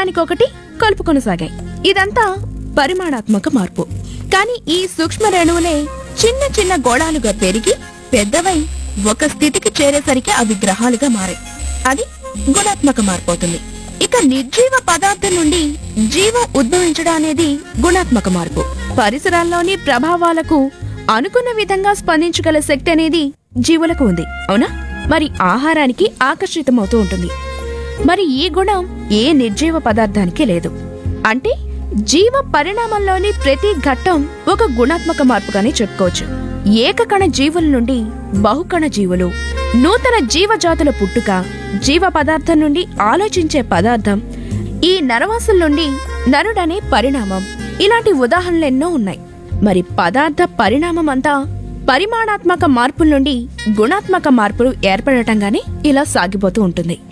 ఒకదానికొకటి కలుపుకొని సాగాయి ఇదంతా పరిమాణాత్మక మార్పు కానీ ఈ సూక్ష్మ రేణువులే చిన్న చిన్న గోళాలుగా పెరిగి పెద్దవై ఒక స్థితికి చేరేసరికి అవి గ్రహాలుగా మారాయి అది గుణాత్మక మార్పు అవుతుంది ఇక నిర్జీవ పదార్థం నుండి జీవం ఉద్భవించడం అనేది గుణాత్మక మార్పు పరిసరాల్లోని ప్రభావాలకు అనుకున్న విధంగా స్పందించగల శక్తి అనేది జీవులకు ఉంది అవునా మరి ఆహారానికి ఆకర్షితమవుతూ ఉంటుంది మరి ఈ గుణం ఏ నిర్జీవ పదార్థానికి లేదు అంటే జీవ పరిణామంలోని ప్రతి ఘట్టం ఒక గుణాత్మక మార్పుగానే చెప్పుకోవచ్చు ఏకకణ జీవుల నుండి బహుకణ జీవులు నూతన జీవజాతుల పుట్టుక జీవ పదార్థం నుండి ఆలోచించే పదార్థం ఈ నరవాసుల నుండి నరుడనే పరిణామం ఇలాంటి ఉదాహరణలు ఎన్నో ఉన్నాయి మరి పదార్థ పరిణామం అంతా పరిమాణాత్మక మార్పుల నుండి గుణాత్మక మార్పులు ఏర్పడటంగానే ఇలా సాగిపోతూ ఉంటుంది